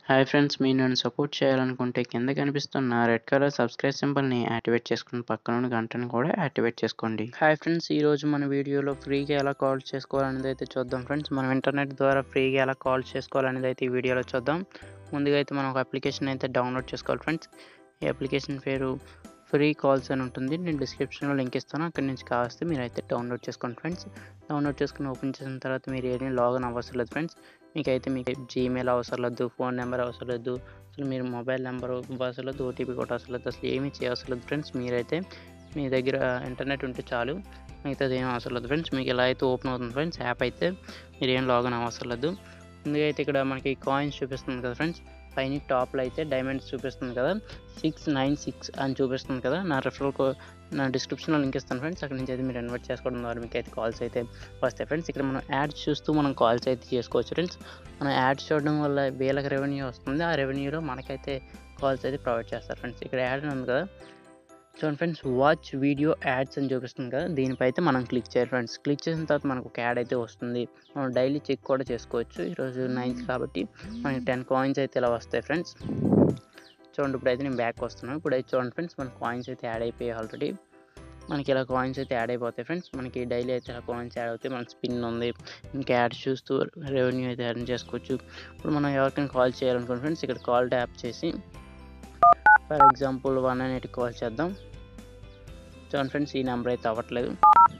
hi friends మీరు నన్ను support చేయాలనుకుంటే కింద కనిపిస్తున్న రెడ్ కలర్ సబ్స్క్రైబ్ సింబల్ని యాక్టివేట్ చేసుకుని పక్కన గంటను కూడా యాక్టివేట్ చేసుకోండి హాయ్ ఫ్రెండ్స్ ఈ రోజు మన వీడియోలో ఫ్రీగా ఎలా కాల్ చేసుకోవాలనేది అయితే చూద్దాం ఫ్రెండ్స్ మనం ఇంటర్నెట్ ద్వారా ఫ్రీగా ఎలా కాల్ చేసుకోవాలనేది అయితే ఈ వీడియోలో చూద్దాం ముందుగా అయితే మనం ఒక అప్లికేషన్ అయితే డౌన్లోడ్ చేసుకోవాలి ఫ్రెండ్స్ ఈ అప్లికేషన్ పేరు ఫ్రీ కాల్స్ అని ఉంటుంది నేను డిస్క్రిప్షన్లో లింక్ ఇస్తాను అక్కడి నుంచి కావస్తే మీరు అయితే డౌన్లోడ్ చేసుకోండి ఫ్రెండ్స్ డౌన్లోడ్ చేసుకుని ఓపెన్ చేసిన తర్వాత మీరు ఏదైనా లాగిన్ అవ్వసరం లేదు ఫ్రెండ్స్ మీకైతే మీకు జీమెయిల్ అవసరం లేదు ఫోన్ నెంబర్ అవసరం లేదు అసలు మీరు మొబైల్ నెంబర్ అవసరం లేదు ఓటీపీ కూడా అవసరం లేదు అసలు ఏమీ చేయవసరం లేదు ఫ్రెండ్స్ మీరైతే మీ దగ్గర ఇంటర్నెట్ ఉంటే చాలు మిగతాది ఏం అవసరం లేదు ఫ్రెండ్స్ మీకు ఎలా అయితే ఓపెన్ అవుతుంది ఫ్రెండ్స్ యాప్ అయితే మీరు ఏం లాగిన్ అవసరం లేదు ముందుగా అయితే ఇక్కడ మనకి కాయిన్స్ చూపిస్తుంది కదా ఫ్రెండ్స్ పైన టాప్లో అయితే డైమండ్స్ చూపిస్తుంది కదా సిక్స్ నైన్ సిక్స్ అని చూపిస్తుంది కదా నా రెఫరల్ కో నా డిస్క్రిప్షన్లో లింక్ ఇస్తాను ఫ్రెండ్స్ అక్కడ నుంచి అయితే మీరు ఇన్వైట్ చేసుకోవడం ద్వారా మీకు అయితే కాల్స్ అయితే వస్తాయి ఫ్రెండ్స్ ఇక్కడ మనం యాడ్స్ చూస్తూ మనం కాల్స్ అయితే చేసుకోవచ్చు ఫ్రెండ్స్ మనం యాడ్స్ చూడడం వల్ల వీళ్ళకి రెవెన్యూ వస్తుంది ఆ రెవెన్యూలో మనకైతే కాల్స్ అయితే ప్రొవైడ్ చేస్తారు ఫ్రెండ్స్ ఇక్కడ యాడ్ ఉంది కదా చూడండి ఫ్రెండ్స్ వాచ్ వీడియో యాడ్స్ అని చూపిస్తుంది కదా దీనిపై అయితే మనం క్లిక్ చేయాలి ఫ్రెండ్స్ క్లిక్ చేసిన తర్వాత మనకు ఒక యాడ్ అయితే వస్తుంది మనం డైలీ చెక్ కూడా చేసుకోవచ్చు ఈరోజు నైన్త్ కాబట్టి మనకి టెన్ కాయిన్స్ అయితే ఇలా వస్తాయి ఫ్రెండ్స్ చూడండి ఇప్పుడైతే నేను బ్యాక్ వస్తున్నాను ఇప్పుడైతే చూడండి ఫ్రెండ్స్ మన కాయిన్స్ అయితే యాడ్ అయిపోయాయి ఆల్రెడీ మనకి ఇలా కాయిన్స్ అయితే యాడ్ అయిపోతాయి ఫ్రెండ్స్ మనకి డైలీ అయితే ఇలా కాయిన్స్ యాడ్ అవుతాయి మన స్పిన్ ఉంది ఇంకా యాడ్ చూస్తూ రెవెన్యూ అయితే యాడ్ చేసుకోవచ్చు ఇప్పుడు మనం ఎవరికైనా కాల్ చేయాలనుకోండి ఫ్రెండ్స్ ఇక్కడ కాల్ ట్యాప్ చేసి for example one nine eight call చేద్దాం చూడండి ఫ్రెండ్స్ ఈ నెంబర్ అయితే అవ్వట్లేదు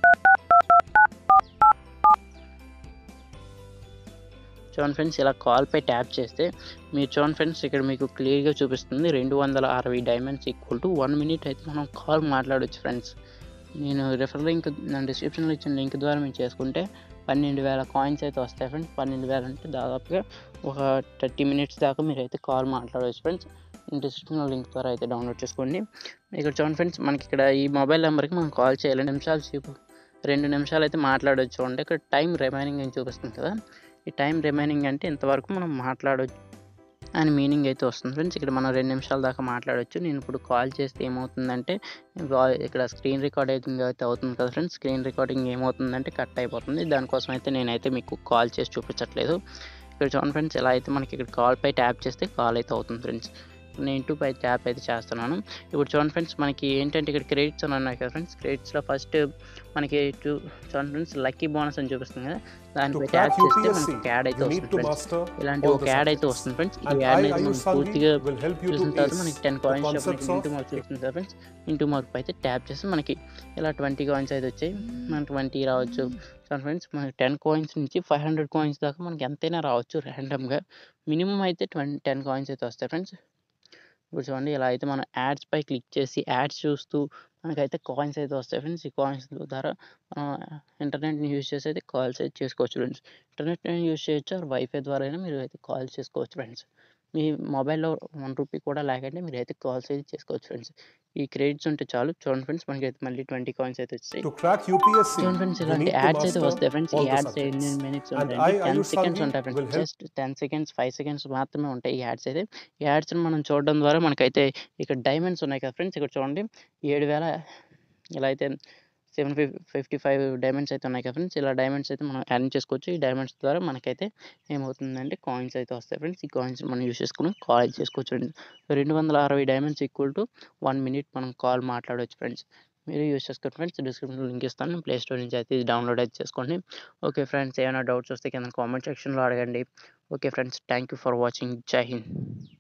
చూడండి ఫ్రెండ్స్ ఇలా కాల్పై ట్యాప్ చేస్తే మీరు చూడండి ఫ్రెండ్స్ ఇక్కడ మీకు క్లియర్గా చూపిస్తుంది రెండు వందల అరవై diamonds equal to one minute అయితే మనం కాల్ మాట్లాడవచ్చు ఫ్రెండ్స్ నేను రెఫర్ లింక్ నా డిస్క్రిప్షన్లో ఇచ్చిన లింక్ ద్వారా మేము చేసుకుంటే పన్నెండు వేల కాయిన్స్ అయితే వస్తాయి ఫ్రెండ్స్ పన్నెండు వేలు అంటే దాదాపుగా ఒక థర్టీ మినిట్స్ దాకా మీరు అయితే కాల్ మాట్లాడవచ్చు ఫ్రెండ్స్ డిస్క్రిప్షన్లో లింక్ ద్వారా అయితే డౌన్లోడ్ చేసుకోండి ఇక్కడ చూడండి ఫ్రెండ్స్ మనకి ఇక్కడ ఈ మొబైల్ నెంబర్కి మనం కాల్ చేయాలి నిమిషాలు సేపు రెండు నిమిషాలు అయితే మాట్లాడవచ్చు చూడండి ఇక్కడ టైం రిమైనింగ్ అని చూపిస్తుంది కదా ఈ టైం రిమైనింగ్ అంటే ఇంతవరకు మనం మాట్లాడవచ్చు అని మీనింగ్ అయితే వస్తుంది ఫ్రెండ్స్ ఇక్కడ మనం రెండు నిమిషాల దాకా మాట్లాడవచ్చు నేను ఇప్పుడు కాల్ చేస్తే ఏమవుతుందంటే ఇక్కడ స్క్రీన్ రికార్డింగ్ అయితే అవుతుంది కదా ఫ్రెండ్స్ స్క్రీన్ రికార్డింగ్ ఏమవుతుందంటే కట్ అయిపోతుంది దానికోసం అయితే నేనైతే మీకు కాల్ చేసి చూపించట్లేదు ఇక్కడ చూడండి ఫ్రెండ్స్ ఎలా అయితే మనకి ఇక్కడ కాల్ పై ట్యాప్ చేస్తే కాల్ అయితే అవుతుంది ఫ్రెండ్స్ నేను టూ పై ట్యాప్ అయితే చేస్తున్నాను ఇప్పుడు చూడండి ఫ్రెండ్స్ మనకి ఏంటంటే ఇక్కడ క్రెడిట్స్ అని ఉన్నాయి కదా ఫ్రెండ్స్ క్రెడిట్స్లో ఫస్ట్ మనకి టూ చూడండి ఫ్రెండ్స్ లక్కీ బోనస్ అని చూపిస్తుంది కదా దానిపై ట్యాప్ చేస్తే మనకి ఒక యాడ్ అయితే వస్తుంది ఫ్రెండ్స్ ఇలాంటి ఒక యాడ్ అయితే వస్తుంది ఫ్రెండ్స్ ఈ యాడ్ అయితే మనం పూర్తిగా చూసిన తర్వాత మనకి టెన్ కాయిన్స్ మనకి ఇంటూ మార్క్స్ వస్తుంది కదా ఫ్రెండ్స్ ఇంటూ మార్క్ అయితే ట్యాప్ చేస్తే మనకి ఇలా ట్వంటీ కాయిన్స్ అయితే వచ్చాయి మనకి ట్వంటీ రావచ్చు చూడండి ఫ్రెండ్స్ మనకి టెన్ కాయిన్స్ నుంచి ఫైవ్ హండ్రెడ్ కాయిన్స్ దాకా మనకి ఎంతైనా రావచ్చు ర్యాండమ్గా మినిమం అయితే ట్వంటీ టెన్ కాయిన్స్ అయితే వస్తాయి ఫ్రెండ్స్ ఇప్పుడు చూడండి ఇలా అయితే మనం యాడ్స్ పై క్లిక్ చేసి యాడ్స్ చూస్తూ మనకైతే కాయిన్స్ అయితే వస్తాయి ఫ్రెండ్స్ ఈ కాయిన్స్ ద్వారా మనం ఇంటర్నెట్ని యూజ్ చేసి అయితే కాల్స్ అయితే చేసుకోవచ్చు ఫ్రెండ్స్ ఇంటర్నెట్ని యూజ్ చేయొచ్చు ఆర్ వైఫై ద్వారా అయినా మీరు అయితే కాల్ చేసుకోవచ్చు ఫ్రెండ్స్ మీ మొబైల్లో వన్ రూపీ కూడా లేకంటే మీరు అయితే కాల్స్ అయితే చేసుకోవచ్చు ఫ్రెండ్స్ ఈ క్రెడిట్స్ ఉంటే చాలు చూడండి ఫ్రెండ్స్ మనకి అయితే మళ్ళీ ట్వంటీ కాయిన్స్ అయితే వచ్చాయి చూడండి ఫ్రెండ్స్ ఇలాంటి యాడ్స్ అయితే వస్తాయి ఫ్రెండ్స్ ఈ యాడ్స్ ఎన్ని మినిట్స్ ఉంటాయి టెన్ సెకండ్స్ ఉంటాయి friends just ten seconds five seconds మాత్రమే ఉంటాయి ఈ యాడ్స్ అయితే ఈ యాడ్స్ని మనం చూడడం ద్వారా మనకైతే ఇక్కడ డైమండ్స్ ఉన్నాయి కదా ఫ్రెండ్స్ ఇక్కడ చూడండి ఏడు వేల ఇలా అయితే seven fif fifty five diamonds అయితే ఉన్నాయి కదా ఫ్రెండ్స్ ఇలా డైమండ్స్ అయితే మనం యాడ్ చేసుకోవచ్చు ఈ డైమండ్స్ ద్వారా మనకైతే ఏమవుతుందంటే కాయిన్స్ అయితే వస్తాయి ఫ్రెండ్స్ ఈ కాయిన్స్ మనం యూస్ చేసుకుని కాల్ చేసుకోవచ్చు ఫ్రెండ్స్ రెండు వందల అరవై diamonds equal to one minute మనం కాల్ మాట్లాడవచ్చు ఫ్రెండ్స్ మీరు యూస్ చేసుకోండి ఫ్రెండ్స్ డిస్క్రిప్షన్లో లింక్ ఇస్తాను ప్లే స్టోర్ నుంచి అయితే ఇది డౌన్లోడ్ అయితే చేసుకోండి ఓకే ఫ్రెండ్స్ ఏమైనా డౌట్స్ వస్తే కింద కామెంట్ సెక్షన్లో అడగండి okay friends thank you for watching Jai Hind